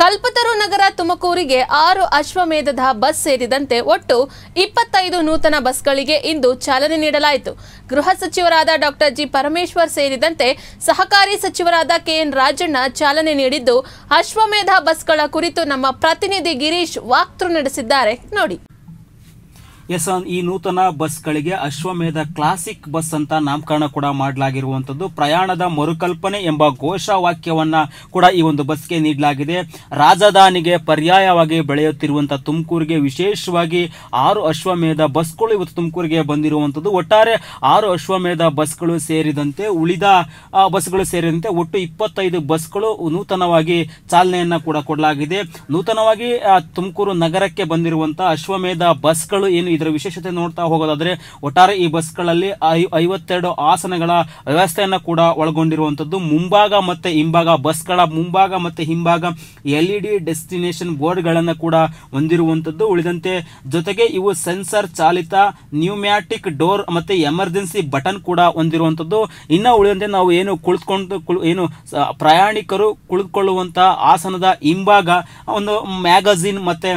ಕಲ್ಪತರು ನಗರ ತುಮಕೂರಿಗೆ ಆರು ಅಶ್ವಮೇಧದ ಬಸ್ ಸೇರಿದಂತೆ ಒಟ್ಟು ಇಪ್ಪತ್ತೈದು ನೂತನ ಬಸ್ಗಳಿಗೆ ಇಂದು ಚಾಲನೆ ನೀಡಲಾಯಿತು ಗೃಹ ಸಚಿವರಾದ ಡಾಕ್ಟರ್ ಜಿ ಪರಮೇಶ್ವರ್ ಸೇರಿದಂತೆ ಸಹಕಾರಿ ಸಚಿವರಾದ ಕೆಎನ್ ರಾಜಣ್ಣ ಚಾಲನೆ ನೀಡಿದ್ದು ಅಶ್ವಮೇಧ ಬಸ್ಗಳ ಕುರಿತು ನಮ್ಮ ಪ್ರತಿನಿಧಿ ಗಿರೀಶ್ ವಾಕ್ತೃ ನಡೆಸಿದ್ದಾರೆ ನೋಡಿ ಎಸ್ ಈ ನೂತನ ಬಸ್ಗಳಿಗೆ ಅಶ್ವಮೇಧ ಕ್ಲಾಸಿಕ್ ಬಸ್ ಅಂತ ನಾಮಕರಣ ಕೂಡ ಮಾಡಲಾಗಿರುವಂತದ್ದು ಪ್ರಯಾಣದ ಮರುಕಲ್ಪನೆ ಎಂಬ ಘೋಷವಾಕ್ಯವನ್ನ ಕೂಡ ಈ ಒಂದು ಬಸ್ಗೆ ನೀಡಲಾಗಿದೆ ರಾಜಧಾನಿಗೆ ಪರ್ಯಾಯವಾಗಿ ಬೆಳೆಯುತ್ತಿರುವಂತಹ ತುಮಕೂರಿಗೆ ವಿಶೇಷವಾಗಿ ಆರು ಅಶ್ವಮೇಧ ಬಸ್ಗಳು ಇವತ್ತು ತುಮಕೂರಿಗೆ ಬಂದಿರುವಂತದ್ದು ಒಟ್ಟಾರೆ ಆರು ಅಶ್ವಮೇಧ ಬಸ್ಗಳು ಸೇರಿದಂತೆ ಉಳಿದ ಆ, ಬಸ್ಗಳು ಸೇರಿದಂತೆ ಒಟ್ಟು ಇಪ್ಪತ್ತೈದು ಬಸ್ಗಳು ನೂತನವಾಗಿ ಚಾಲನೆಯನ್ನ ಕೂಡ ಕೊಡಲಾಗಿದೆ ನೂತನವಾಗಿ ಆ, ತುಮಕೂರು ನಗರಕ್ಕೆ ಬಂದಿರುವಂತಹ ಅಶ್ವಮೇಧ ಬಸ್ಗಳು ಏನು ಇದರ ವಿಶೇಷತೆ ನೋಡ್ತಾ ಹೋಗೋದಾದ್ರೆ ಒಟ್ಟಾರೆ ಈ ಬಸ್ಗಳಲ್ಲಿ ಐ- ಐವತ್ತೆರಡು ಆಸನಗಳ ವ್ಯವಸ್ಥೆಯನ್ನ ಕೂಡ ಒಳಗೊಂಡಿರುವಂತದ್ದು ಮುಂಭಾಗ ಮತ್ತೆ ಹಿಂಭಾಗ ಬಸ್ಗಳ ಮುಂಭಾಗ ಮತ್ತೆ ಹಿಂಭಾಗ ಎಲ್ ಇ ಡಿ ಡೆಸ್ಟಿನೇಷನ್ ಬೋರ್ಡ್ಗಳನ್ನ ಕೂಡ ಹೊಂದಿರುವಂತದ್ದು ಉಳಿದಂತೆ ಜೊತೆಗೆ ಇವು ಸೆನ್ಸರ್ ಚಾಲಿತ ನ್ಯೂಮ್ಯಾಟಿಕ್ ಡೋರ್ ಮತ್ತೆ ಎಮರ್ಜೆನ್ಸಿ ಬಟನ್ ಕೂಡ ಹೊಂದಿರುವಂತದ್ದು ಇನ್ನ ಉಳಿದಂತೆ ನಾವು ಏನು ಕುಳಿತುಕೊಂಡು ಕುಳ್- ಏನು ಸ- ಪ್ರಯಾಣಿಕರು ಕುಳಿತುಕೊಳ್ಳುವಂತ ಆಸನದ ಹಿಂಭಾಗ ಒಂದು ಮ್ಯಾಗಝಿನ್ ಮತ್ತೆ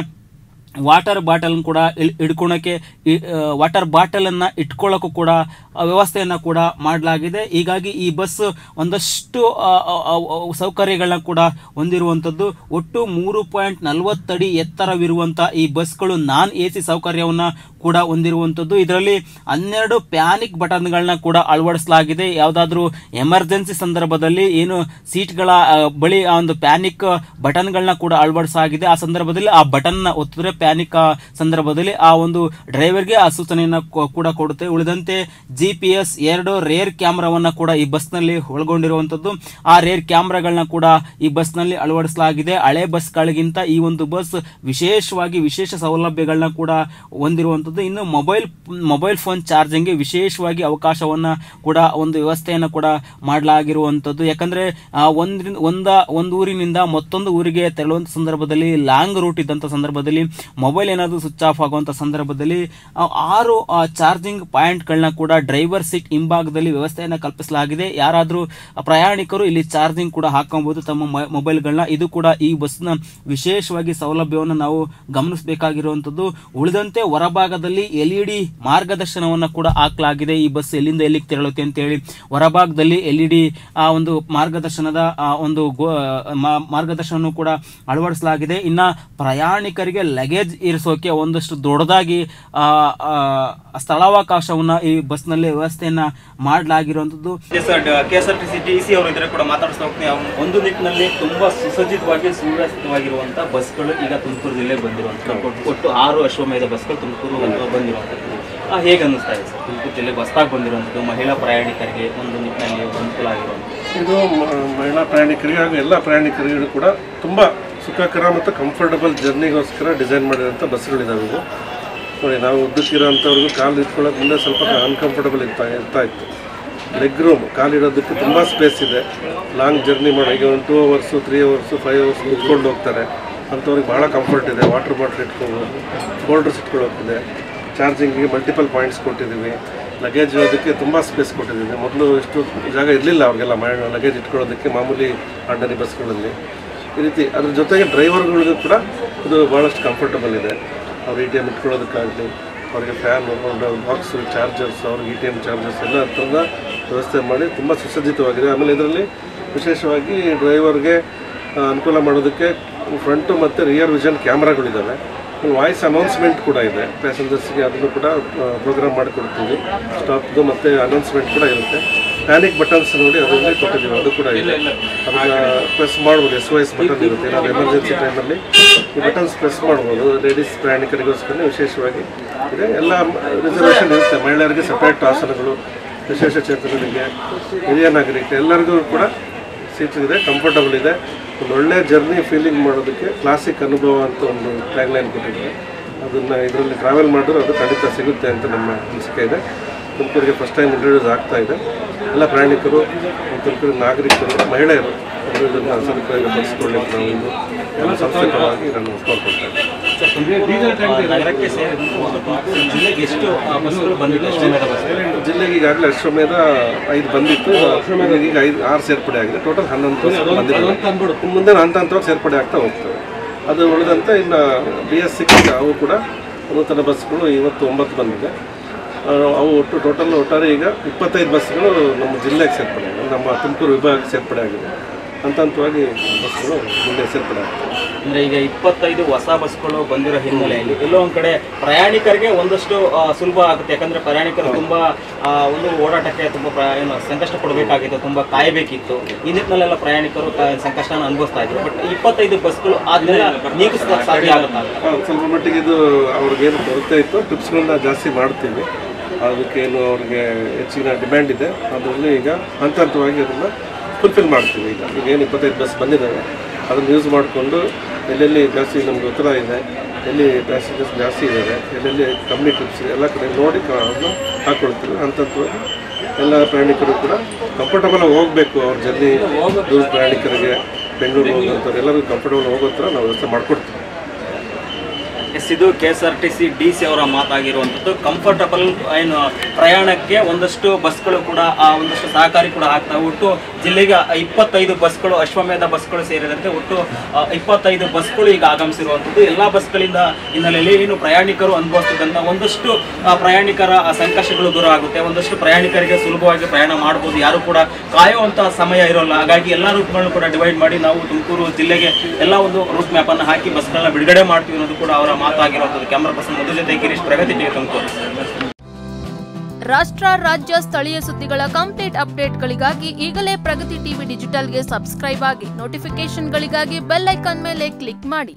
ವಾಟರ್ ಬಾಟಲ್ ಕೂಡ ಇಲ್- ಇಡ್ಕೊಳಕ್ಕೆ ಇ- ಆ, ವಾಟರ್ ಬಾಟಲ್ ಅನ್ನ ಇಟ್ಕೊಳ್ಳೋಕ್ಕೂ ಕೂಡ ಆ, ವ್ಯವಸ್ಥೆಯನ್ನ ಕೂಡ ಮಾಡಲಾಗಿದೆ ಹೀಗಾಗಿ ಈ ಬಸ್ ಒಂದಷ್ಟು ಆ, ಆ, ಆ, ಆ, ಸೌಕರ್ಯಗಳನ್ನ ಕೂಡ ಹೊಂದಿರುವಂತದ್ದು ಒಟ್ಟು ಮೂರು ಪಾಯಿಂಟ್ ನಲವತ್ತಡಿ ಎತ್ತರವಿರುವಂತಹ ಈ ಬಸ್ಗಳು ನಾನ್ ಎ ಸಿ ಸೌಕರ್ಯವನ್ನ ಕೂಡ ಹೊಂದಿರುವಂತದ್ದು ಇದರಲ್ಲಿ ಹನ್ನೆರಡು ಪ್ಯಾನಿಕ್ ಬಟನ್ಗಳನ್ನ ಕೂಡ ಅಳವಡಿಸಲಾಗಿದೆ ಯಾವುದಾದ್ರೂ ಎಮರ್ಜೆನ್ಸಿ ಸಂದರ್ಭದಲ್ಲಿ ಏನು ಸೀಟ್ಗಳ ಆ, ಬಳಿ ಆ ಒಂದು ಪ್ಯಾನಿಕ್ ಬಟನ್ಗಳನ್ನ ಕೂಡ ಅಳವಡಿಸಲಾಗಿದೆ ಆ ಸಂದರ್ಭದಲ್ಲಿ ಆ ಬಟನ್ ಒತ್ತಿದ್ರೆ ಪ್ಯಾನಿಕ್ ಸಂದರ್ಭದಲ್ಲಿ ಆ ಒಂದು ಡ್ರೈವರ್ಗೆ ಆ ಸೂಚನೆಯನ್ನ ಕೊ- ಕೂಡ ಕೊಡುತ್ತೆ ಉಳಿದಂತೆ ಜಿ ಪಿ ಎಸ್ ಎರಡು ರೇರ್ ಕ್ಯಾಮ್ರಾವನ್ನ ಕೂಡ ಈ ಬಸ್ನಲ್ಲಿ ಒಳಗೊಂಡಿರುವಂತದ್ದು ಆ ರೇರ್ ಕ್ಯಾಮ್ರಾಗಳನ್ನ ಕೂಡ ಈ ಬಸ್ನಲ್ಲಿ ಅಳವಡಿಸಲಾಗಿದೆ ಹಳೆ ಬಸ್ಗಳಿಗಿಂತ ಈ ಒಂದು ಬಸ್ ವಿಶೇಷವಾಗಿ ವಿಶೇಷ ಸೌಲಭ್ಯಗಳನ್ನ ಕೂಡ ಹೊಂದಿರುವಂತದ್ದು ಇನ್ನು ಮೊಬೈಲ್ ಮೊಬೈಲ್ ಫೋನ್ ಚಾರ್ಜಿಂಗ್ಗೆ ವಿಶೇಷವಾಗಿ ಅವಕಾಶವನ್ನ ಕೂಡ ಒಂದು ವ್ಯವಸ್ಥೆಯನ್ನ ಕೂಡ ಮಾಡಲಾಗಿರುವಂತದ್ದು ಯಾಕಂದ್ರೆ ಆ, ಒಂದ್ರಿಂದ ಒಂದ ಒಂದು ಊರಿನಿಂದ ಮತ್ತೊಂದು ಊರಿಗೆ ತೆರಳುವಂತ ಸಂದರ್ಭದಲ್ಲಿ ಲಾಂಗ್ ರೂಟ್ ಇದ್ದಂತ ಸಂದರ್ಭದಲ್ಲಿ ಮೊಬೈಲ್ ಏನಾದರೂ ಸ್ವಿಚ್ ಆಫ್ ಆಗುವಂತ ಸಂದರ್ಭದಲ್ಲಿ ಆ, ಆರು ಚಾರ್ಜಿಂಗ್ ಪಾಯಿಂಟ್ಗಳನ್ನ ಕೂಡ ಡ್ರೈವರ್ ಸೀಟ್ ಹಿಂಭಾಗದಲ್ಲಿ ವ್ಯವಸ್ಥೆಯನ್ನ ಕಲ್ಪಿಸಲಾಗಿದೆ ಯಾರಾದರೂ ಪ್ರಯಾಣಿಕರು ಇಲ್ಲಿ ಚಾರ್ಜಿಂಗ್ ಕೂಡ ಹಾಕೊಬಹುದು ತಮ್ಮ ಮೊ- ಮೊಬೈಲ್ಗಳನ್ನ ಇದು ಕೂಡ ಈ ಬಸ್ನ ವಿಶೇಷವಾಗಿ ಸೌಲಭ್ಯವನ್ನು ನಾವು ಗಮನಿಸಬೇಕಾಗಿರುವಂತದ್ದು ಉಳಿದಂತೆ ಹೊರಭಾಗದಲ್ಲಿ ಎಲ್ ಇ ಡಿ ಮಾರ್ಗದರ್ಶನವನ್ನ ಕೂಡ ಹಾಕಲಾಗಿದೆ ಈ ಬಸ್ ಎಲ್ಲಿಂದ ಎಲ್ಲಿಗೆ ತೆರಳುತ್ತೆ ಅಂತ ಹೇಳಿ ಹೊರಭಾಗದಲ್ಲಿ ಎಲ್ ಇ ಡಿ ಆ ಒಂದು ಮಾರ್ಗದರ್ಶನದ ಆ ಒಂದು ಗೋ- ಮಾ- ಮಾರ್ಗದರ್ಶನವನ್ನು ಕೂಡ ಅಳವಡಿಸಲಾಗಿದೆ ಇನ್ನ ಪ್ರಯಾಣಿಕರಿಗೆ ಲಗೇಜ್ ಇರಿಸೋಕೆ ಒಂದಷ್ಟು ದೊಡ್ಡದಾಗಿ ಆ, ಆ, ಸ್ಥಳಾವಕಾಶವನ್ನ ಈ ಬಸ್ನಲ್ಲಿ ವ್ಯವಸ್ಥೆಯನ್ನ ಮಾಡಲಾಗಿರುವಂತದ್ದು K S R T C T C ಅವರು ಇದ್ರೆ ಕೂಡ ಮಾತಾಡಿಸ್ತಾ ಹೋಗ್ತೀನಿ ಅವ್ರು ಒಂದು ನಿಟ್ಟಿನಲ್ಲಿ ತುಂಬಾ ಸುಸಜ್ಜಿತವಾಗಿ ಸುವ್ಯವಸ್ಥಿತವಾಗಿರುವಂತಹ ಬಸ್ಗಳು ಈಗ ತುಮಕೂರು ಜಿಲ್ಲೆಗೆ ಬಂದಿರುವಂತಹ ಒಟ್ಟು ಆರು ಅಶ್ವಮೇಧ ಬಸ್ಗಳು ತುಮಕೂರು ಬಂದಿರುವಂಥದ್ದು ಆ, ಹೇಗೆ ಅನ್ನಿಸ್ತಾ ಇದೆ ಸರ್ ತುಮಕೂರು ಜಿಲ್ಲೆಗೆ ಹೊಸದಾಗಿ ಬಂದಿರುವಂಥದ್ದು ಮಹಿಳಾ ಪ್ರಯಾಣಿಕರಿಗೆ ಒಂದು ನಿಟ್ಟಿನಲ್ಲಿ ಅನುಕೂಲ ಆಗಿರುವಂಥದ್ದು ಇದು ಮ- ಮಹಿಳಾ ಪ್ರಯಾಣಿಕರಿಗೆ ಹಾಗೂ ಎಲ್ಲ ಪ್ರಯಾಣಿಕರಿಗೂ ಕೂಡ ತುಂಬ ಸುಖಕರ ಮತ್ತು ಕಂಫರ್ಟಬಲ್ ಜರ್ನಿಗೋಸ್ಕರ ಡಿಸೈನ್ ಮಾಡಿರೋಂಥ ಬಸ್ಗಳಿದಾವೆ ಇವು ನೋಡಿ ನಾವು ಉದ್ದಕ್ಕಿರೋಂಥವ್ರಿಗೂ ಕಾಲು ಇಟ್ಕೊಳ್ಳೋಕೆ ಮುಂದೆ ಸ್ವಲ್ಪ ಅನ್ಕಂಫರ್ಟಬಲ್ ಇರ್ತಾ ಇರ್ತಾ ಇತ್ತು ಲೆಗ್ ರೂಮ್ ಕಾಲಿಡೋದಕ್ಕೆ ತುಂಬ ಸ್ಪೇಸ್ ಇದೆ ಲಾಂಗ್ ಜರ್ನಿ ಮಾಡೋ ಈಗ ಒಂದು two hours three hours five hours ಕುತ್ಕೊಂಡು ಹೋಗ್ತಾರೆ ಅಂಥವ್ರಿಗೆ ಭಾಳ ಕಂಫರ್ಟ್ ಇದೆ ವಾಟರ್ ಬಾಟ್ಲ್ ಇಟ್ಕೋಬೋದು ಫೋಲ್ಡರ್ಸ್ ಇಟ್ಕೊಳ್ಳೋಕ್ಕಿದೆ ಚಾರ್ಜಿಂಗಿಗೆ ಮಲ್ಟಿಪಲ್ ಪಾಯಿಂಟ್ಸ್ ಕೊಟ್ಟಿದ್ದೀವಿ ಲಗೇಜ್ ಅದಕ್ಕೆ ತುಂಬ ಸ್ಪೇಸ್ ಕೊಟ್ಟಿದ್ದೀವಿ ಮೊದಲು ಇಷ್ಟು ಜಾಗ ಇರಲಿಲ್ಲ ಅವ್ರಿಗೆಲ್ಲ ಲಗೇಜ್ ಇಟ್ಕೊಳ್ಳೋದಕ್ಕೆ ಮಾಮೂಲಿ ಆರ್ಡರಿ ಬಸ್ಗಳಲ್ಲಿ ಈ ರೀತಿ ಅದ್ರ ಜೊತೆಗೆ ಡ್ರೈವರ್ಗಳಿಗೂ ಕೂಡ ಇದು ಭಾಳಷ್ಟು ಕಂಫರ್ಟಬಲ್ ಇದೆ ಅವ್ರು ಎ ಟಿ ಎಮ್ ಇಟ್ಕೊಳ್ಳೋದಕ್ಕಾಗಲಿ ಅವರಿಗೆ ಫ್ಯಾನ್ ಬಾಕ್ಸು ಚಾರ್ಜರ್ಸ್ ಅವ್ರಿಗೆ ಇ ಟಿ ಎಮ್ ಚಾರ್ಜರ್ಸ್ ಎಲ್ಲ ಥರದ ವ್ಯವಸ್ಥೆ ಮಾಡಿ ತುಂಬ ಸುಸಜ್ಜಿತವಾಗಿದೆ ಆಮೇಲೆ ಇದರಲ್ಲಿ ವಿಶೇಷವಾಗಿ ಡ್ರೈವರ್ಗೆ ಆ, ಅನುಕೂಲ ಮಾಡೋದಕ್ಕೆ ಫ್ರಂಟು ಮತ್ತು ರಿಯರ್ ವಿಷನ್ ಕ್ಯಾಮ್ರಾಗಳಿದ್ದಾವೆ ವಾಯ್ಸ್ ಅನೌನ್ಸ್ಮೆಂಟ್ ಕೂಡ ಇದೆ ಪ್ಯಾಸೆಂಜರ್ಸ್ಗೆ ಅದನ್ನು ಕೂಡ ಪ್ರೋಗ್ರಾಮ್ ಮಾಡಿಕೊಡ್ತೀವಿ ಸ್ಟಾಪ್ದು ಮತ್ತು ಅನೌನ್ಸ್ಮೆಂಟ್ ಕೂಡ ಇರುತ್ತೆ ಪ್ಯಾನಿಕ್ ಬಟನ್ಸ್ ನೋಡಿ ಅದರಲ್ಲಿ ಕೊಟ್ಟಿದ್ದೀವಿ ಅದು ಕೂಡ ಇದೆ ಅದನ್ನು ಪ್ರೆಸ್ ಮಾಡ್ಬೋದು ಎಸ್ ವೈಸ್ ಬಟನ್ ಇರುತ್ತೆ ನಾವು ಎಮರ್ಜೆನ್ಸಿ ಟೈಮಲ್ಲಿ ಈ ಬಟನ್ಸ್ ಪ್ರೆಸ್ ಮಾಡ್ಬೋದು ಲೇಡೀಸ್ ಪ್ರಯಾಣಿಕರಿಗೋಸ್ಕರ ವಿಶೇಷವಾಗಿ ಇದೆ ಎಲ್ಲ ರಿಸರ್ವೇಷನ್ ಇರುತ್ತೆ ಮಹಿಳೆಯರಿಗೆ ಸಪ್ರೇಟ್ ಆಸನಗಳು ವಿಶೇಷ ಚೇತನರಿಗೆ ಹಿರಿಯ ನಾಗರಿಕ ಎಲ್ಲರಿಗೂ ಕೂಡ ಸೀಟ್ ಇದೆ ಕಂಫರ್ಟಬಲ್ ಇದೆ ಒಂದು ಒಳ್ಳೆ ಜರ್ನಿ ಫೀಲಿಂಗ್ ಮಾಡೋದಕ್ಕೆ ಕ್ಲಾಸಿಕ್ ಅನುಭವ ಅಂತ ಒಂದು ಟ್ಯಾಗ್ಲೈನ್ ಕೊಟ್ಟಿದ್ದಾರೆ ಅದನ್ನು ಇದರಲ್ಲಿ ಟ್ರಾವೆಲ್ ಮಾಡಿದ್ರೆ ಅದು ಖಂಡಿತ ಸಿಗುತ್ತೆ ಅಂತ ನಮ್ಮ ಅನಿಸಿಕೆ ಇದೆ ತುಮಕೂರಿಗೆ ಫಸ್ಟ್ ಟೈಮ್ ಇಂಟ್ರೊಡ್ಯೂಸ್ ಆಗ್ತಾ ಇದೆ ಎಲ್ಲ ಪ್ರಯಾಣಿಕರು ತುಮಕೂರು ನಾಗರಿಕರು ಮಹಿಳೆಯರು ಅವರು ಇದನ್ನು ಸದುಪಯೋಗ ಪಡಿಸ್ಕೊಳ್ಳಿ ನಾವು ಇಂದು ನಮ್ಮ ಸಂಸ್ಥೆ ಪರವಾಗಿ ನಾನು ಕೋರ್ಕೊಳ್ತಾ ಇದ್ದೀನಿ ಸರ್ ತುಮಕೂರು ಆ, ನಗರಕ್ಕೆ ಸೇರಿದಂತೆ ಒಂದು ತುಮಕೂರು ಜಿಲ್ಲೆಗೆ ಎಷ್ಟು ಆ, ಬಸ್ಗಳು ಬಂದಿದೆ ಅಶ್ವಮೇಧ ಬಸ್ ಜಿಲ್ಲೆಗೆ ಈಗಾಗಲೇ ಅಶ್ವಮೇಧ ಐದು ಬಂದಿತ್ತು ಅಶ್ವಮೇಧ ಈಗ ಐದು ಆರು ಸೇರ್ಪಡೆ ಆಗಿದೆ ಟೋಟಲ್ ಹನ್ನೊಂದು ಬಸ್ ಬಂದಿದೆ ಮುಂದೆ ಹಂತ ಹಂತವಾಗಿ ಸೇರ್ಪಡೆ ಆಗ್ತಾ ಹೋಗ್ತವೆ ಅದು ಉಳಿದಂತೆ ಇನ್ನು ಬಿ ಎಸ್ ಸಿಕ್ಸ್ ಅವು ಕೂಡ ನೂತನ ಬಸ್ಗಳು ಇವತ್ತು ಒಂಬತ್ತು ಬಂದಿದೆ ಆ, ಅವು ಒಟ್ಟು ಟೋಟಲ್ ಒಟ್ಟಾರೆ ಈಗ ಇಪ್ಪತ್ತೈದು ಬಸ್ಗಳು ನಮ್ಮ ಜಿಲ್ಲೆಗೆ ಸೇರ್ಪಡೆ ಆಗಿದೆ ನಮ್ಮ ತುಮಕೂರು ವಿಭಾಗಕ್ಕೆ ಸೇರ್ಪಡೆ ಆಗಿದೆ ಹಂತ ಹಂತವಾಗಿ ಬಸ್ಗಳು ಮುಂದೆ ಸೇರ್ಪಡೆ ಆಗ್ತವೆ ಅಂದ್ರೆ ಈಗ ಇಪ್ಪತ್ತೈದು ಹೊಸ ಬಸ್ಗಳು ಬಂದಿರೋ ಹಿನ್ನೆಲೆಯಲ್ಲಿ ಎಲ್ಲೋ ಒಂದ್ ಕಡೆ ಪ್ರಯಾಣಿಕರಿಗೆ ಒಂದಷ್ಟು ಆ, ಸುಲಭ ಆಗುತ್ತೆ ಯಾಕಂದ್ರೆ ಪ್ರಯಾಣಿಕರು ತುಂಬಾ ಆ, ಒಂದು ಓಡಾಟಕ್ಕೆ ತುಂಬಾ ಪ್ರ- ಏನು ಸಂಕಷ್ಟ ಪಡಬೇಕಾಗಿತ್ತು ತುಂಬಾ ಕಾಯಬೇಕಿತ್ತು ಈ ನಿಟ್ಟಿನಲ್ಲೆಲ್ಲ ಪ್ರಯಾಣಿಕರು ಕ- ಸಂಕಷ್ಟನ ಅನುಭವಿಸ್ತಾ ಇದ್ರು ಬಟ್ ಇಪ್ಪತ್ತೈದು ಬಸ್ಗಳು ಅದನ್ನೆಲ್ಲ ನೀಗಿಸೋದಕ್ಕೆ ಸಾಧ್ಯ ಆಗುತ್ತಾ ಅಂತ ಹೌದು, ಸ್ವಲ್ಪ ಮಟ್ಟಿಗೆ ಇದು ಅವ್ರಿಗೇನು ಕೊರತೆ ಇತ್ತು ಟಿಪ್ಸ್ಗಳನ್ನ ಜಾಸ್ತಿ ಮಾಡ್ತೀವಿ ಅದಕ್ಕೇನು ಅವ್ರಿಗೆ ಹೆಚ್ಚಿನ ಡಿಮ್ಯಾಂಡ್ ಇದೆ ಅದರಲ್ಲಿ ಈಗ ಹಂತ ಹಂತವಾಗಿ ಅದನ್ನು ಫುಲ್ಫಿಲ್ ಮಾಡ್ತೀವಿ ಈಗ ಈಗ ಏನು ಇಪ್ಪತ್ತೈದು ಬಸ್ ಬಂದಿದ್ದಾವೆ ಅದನ್ನು ಯೂಸ್ ಮಾಡಿಕೊಂಡು ಎಲ್ಲೆಲ್ಲಿ ಜಾಸ್ತಿ ನಮ್ಗೆ ಉತ್ತರ ಇದೆ ಎಲ್ಲಿ ಪ್ಯಾಸೆಂಜರ್ಸ್ ಜಾಸ್ತಿ ಇದ್ದಾರೆ ಎಲ್ಲೆಲ್ಲಿ ಕಮ್ಮಿ ಟ್ರಿಪ್ಸ್ ಇದೆ ಎಲ್ಲ ಕಡೆ ನೋಡಿ ಕ- ಅದನ್ನ ಹಾಕ್ಕೊಳ್ತೀವಿ ಹಂತ ಹಂತವಾಗಿ ಎಲ್ಲ ಪ್ರಯಾಣಿಕರು ಕೂಡ ಕಂಫರ್ಟಬಲ್ ಆಗಿ ಹೋಗಬೇಕು ಅವ್ರ ಜರ್ನಿ ದೂರ ಪ್ರಯಾಣಿಕರಿಗೆ ಬೆಂಗಳೂರು ಹೋಗುವಂಥವ್ರು ಎಲ್ಲರಿಗೂ ಕಂಫರ್ಟಬಲ್ ಹೋಗೋ ಥರ ನಾವು ವ್ಯವಸ್ಥೆ ಮಾಡಿಕೊಡ್ತೀವಿ ಎಸ್ ಇದು K S R T C D C ಅವರ ಮಾತಾಗಿರುವಂಥದ್ದು ಕಂಫರ್ಟಬಲ್ ಏನು ಪ್ರಯಾಣಕ್ಕೆ ಒಂದಷ್ಟು ಬಸ್ಗಳು ಕೂಡ ಆ ಒಂದಷ್ಟು ಸಹಕಾರಿ ಕೂಡ ಆಗ್ತಾ ಒಟ್ಟು ಜಿಲ್ಲೆಗೆ ಇಪ್ಪತ್ತೈದು ಬಸ್ಗಳು ಅಶ್ವಮೇಧ ಬಸ್ಗಳು ಸೇರಿದಂತೆ ಒಟ್ಟು ಆ, ಇಪ್ಪತ್ತೈದು ಬಸ್ಗಳು ಈಗ ಆಗಮಿಸಿರುವಂಥದ್ದು ಎಲ್ಲ ಬಸ್ಗಳಿಂದ ಹಿನ್ನೆಲೆಯಲ್ಲಿ ಏನು ಪ್ರಯಾಣಿಕರು ಅನುಭವಿಸ್ತಿದ್ದಂಥ ಒಂದಷ್ಟು ಆ, ಪ್ರಯಾಣಿಕರ ಆ ಸಂಕಷ್ಟಗಳು ದೂರ ಆಗುತ್ತೆ ಒಂದಷ್ಟು ಪ್ರಯಾಣಿಕರಿಗೆ ಸುಲಭವಾಗಿ ಪ್ರಯಾಣ ಮಾಡ್ಬೋದು ಯಾರು ಕೂಡ ಕಾಯುವಂಥ ಸಮಯ ಇರೋಲ್ಲ ಹಾಗಾಗಿ ಎಲ್ಲ ರೂಟ್ಗಳನ್ನು ಕೂಡ ಡಿವೈಡ್ ಮಾಡಿ ನಾವು ತುಮಕೂರು ಜಿಲ್ಲೆಗೆ ಎಲ್ಲ ಒಂದು ರೂಟ್ ಮ್ಯಾಪ್ ಅನ್ನು ಹಾಕಿ ಬಸ್ಗಳನ್ನ ಬಿಡುಗಡೆ ಮಾಡ್ತೀವಿ ಅನ್ನೋದು ಕೂಡ ಅವರ ಮಾತಾಗಿರುವಂಥದ್ದು ಕ್ಯಾಮ್ರಾ ಪರ್ಸನ್ ಮಧು ಜೊತೆ ಗಿರೀಶ್ ಪ್ರಗತಿ ಟಿವಿ ತುಮಕೂರು ರಾಷ್ಟ್ರ ರಾಜ್ಯ ಸ್ಥಳೀಯ ಸುದ್ದಿಗಳ ಕಂಪ್ಲೀಟ್ ಅಪ್ಡೇಟ್ಗಳಿಗಾಗಿ ಈಗಲೇ ಪ್ರಗತಿ ಟಿವಿ ಡಿಜಿಟಲ್ಗೆ ಸಬ್ಸ್ಕ್ರೈಬ್ ಆಗಿ ನೋಟಿಫಿಕೇಶನ್ಗಳಿಗಾಗಿ ಬೆಲ್ ಐಕಾನ್ ಮೇಲೆ ಕ್ಲಿಕ್ ಮಾಡಿ